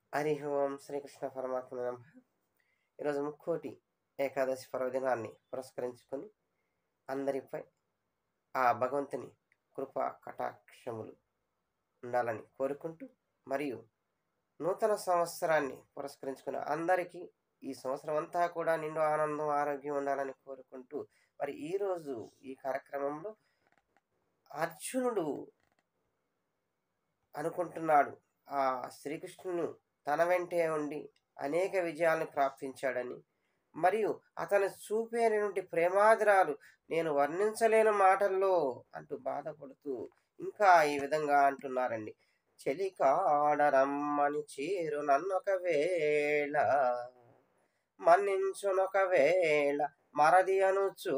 హరి ఓం శ్రీకృష్ణ పరమాత్మ నమః ఈరోజు ముక్కోటి ఏకాదశి పర్వదినాన్ని పురస్కరించుకొని అందరిపై ఆ భగవంతుని కృపా కటాక్షములు ఉండాలని కోరుకుంటూ మరియు నూతన సంవత్సరాన్ని పురస్కరించుకున్న అందరికీ ఈ సంవత్సరం అంతా కూడా నిండు ఆనందం ఆరోగ్యం ఉండాలని కోరుకుంటూ మరి ఈరోజు ఈ కార్యక్రమంలో అర్జునుడు అనుకుంటున్నాడు ఆ శ్రీకృష్ణును తన వెంటే ఉండి అనేక విజయాలను ప్రాప్తించాడని మరియు అతను చూపేటువంటి ప్రేమాదరాలు నేను వర్ణించలేని మాటల్లో అంటూ బాధపడుతూ ఇంకా ఈ విధంగా అంటున్నారండి చెలికాడరమ్మని చేరు నన్నొక వేళ మన్నించునొక వేళ మరది అనుచు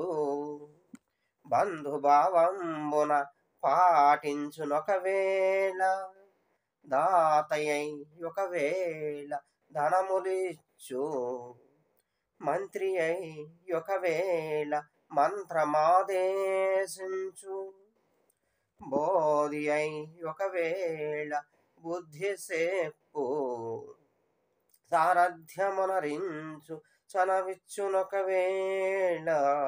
బంధుభావంబున పాటించునొక వేళ దాతయ్యై ఒకవేళ ధనములిచ్చు మంత్రి అయి ఒకవేళ మంత్రమాదేశించు బోధి అయి ఒకవేళ బుద్ధి సేపు సారథ్యమునరించు చనవిచ్చునొకవేళ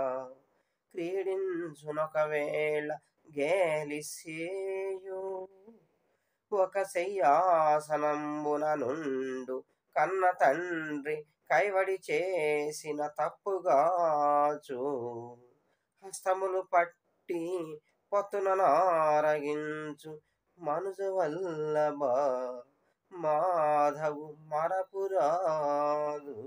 క్రీడించునొకవేళ గేలిసేయు ఒక శయ్యాసనంబున నుండు కన్న తండ్రి కైవడి చేసిన తప్పుగాచు హస్తములు పట్టి పొత్తున నారగించు మనుజ వల్లభ మాధవు మరపురాదు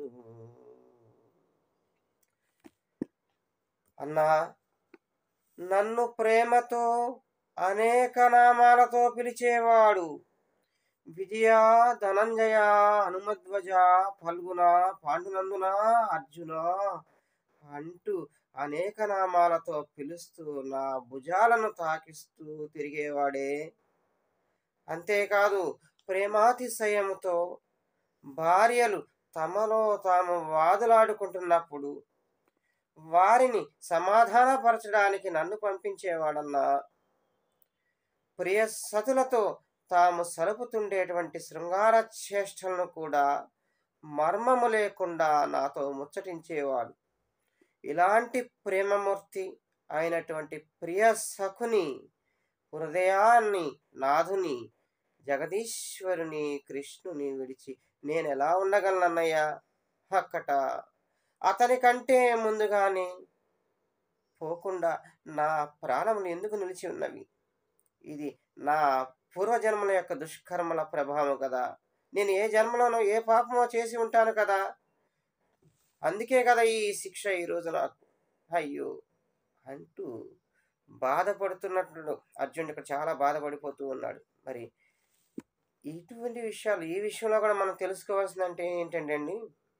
అన్నా నన్ను ప్రేమతో అనేక నామాలతో పిలిచేవాడు విజయ ధనంజయ హనుమధ్వజ ఫల్గుణ పాండునందున అర్జున అంటూ అనేక నామాలతో పిలుస్తూ నా భుజాలను తాకిస్తూ తిరిగేవాడే అంతేకాదు ప్రేమాతిశయముతో భార్యలు తమలో తాము వాదులాడుకుంటున్నప్పుడు వారిని సమాధానపరచడానికి నన్ను పంపించేవాడన్నా ప్రియ సతులతో తాము సలుపుతుండేటువంటి శృంగార చేష్టలను కూడా మర్మము లేకుండా నాతో ముచ్చటించేవాడు ఇలాంటి ప్రేమమూర్తి అయినటువంటి ప్రియ సఖుని హృదయాన్ని నాథుని జగదీశ్వరుని కృష్ణుని విడిచి నేను ఎలా ఉండగలనన్నయ్యా అక్కట అతని కంటే ముందుగానే పోకుండా నా ప్రాణములు ఎందుకు నిలిచి ఉన్నవి ఇది నా పూర్వజన్మల యొక్క దుష్కర్మల ప్రభావం కదా నేను ఏ జన్మలోనో ఏ పాపమో చేసి ఉంటాను కదా అందుకే కదా ఈ శిక్ష ఈరోజు నాకు అయ్యో అంటూ బాధపడుతున్నట్లు అర్జునుడు ఇక్కడ చాలా బాధపడిపోతూ ఉన్నాడు మరి ఇటువంటి విషయాలు ఈ విషయంలో కూడా మనం తెలుసుకోవాల్సింది అంటే ఏంటంటే అండి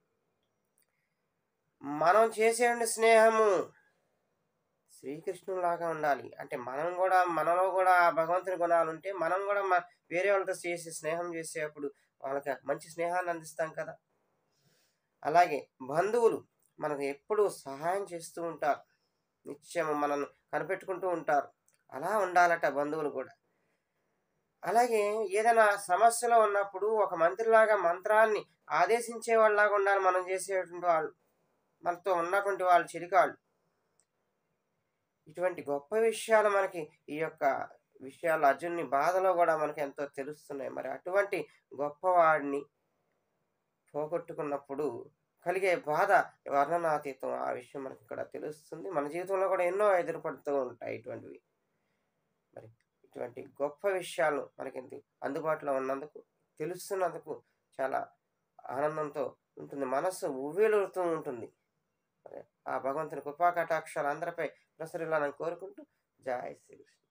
మనం చేసే స్నేహము శ్రీకృష్ణులాగా ఉండాలి అంటే మనం కూడా మనలో కూడా భగవంతుని గుణాలు ఉంటే మనం కూడా మ వేరే వాళ్ళతో చేసి స్నేహం చేసేటప్పుడు వాళ్ళకి మంచి స్నేహాన్ని అందిస్తాం కదా అలాగే బంధువులు మనకు ఎప్పుడూ సహాయం చేస్తూ ఉంటారు నిత్యం మనల్ని కనిపెట్టుకుంటూ ఉంటారు అలా ఉండాలట బంధువులు కూడా అలాగే ఏదైనా సమస్యలో ఉన్నప్పుడు ఒక మంత్రిలాగా మంత్రాన్ని ఆదేశించే వాళ్ళలాగా ఉండాలి మనం చేసేటువంటి వాళ్ళు మనతో ఉన్నటువంటి వాళ్ళు చిరికాళ్ళు ఇటువంటి గొప్ప విషయాలు మనకి ఈ యొక్క విషయాలు అర్జున్ని బాధలో కూడా మనకి ఎంతో తెలుస్తున్నాయి మరి అటువంటి గొప్పవాడిని పోగొట్టుకున్నప్పుడు కలిగే బాధ వర్ణనాతీతం ఆ విషయం మనకి ఇక్కడ తెలుస్తుంది మన జీవితంలో కూడా ఎన్నో ఎదురుపడుతూ ఉంటాయి ఇటువంటివి మరి ఇటువంటి గొప్ప విషయాలు మనకి అందుబాటులో ఉన్నందుకు తెలుస్తున్నందుకు చాలా ఆనందంతో ఉంటుంది మనస్సు ఉవ్వేలుతూ ఉంటుంది ఆ భగవంతుని కృపా కటాక్షాలు అందరిపై ప్రసరిల్లాలని కోరుకుంటూ జై శ్రీకృష్ణ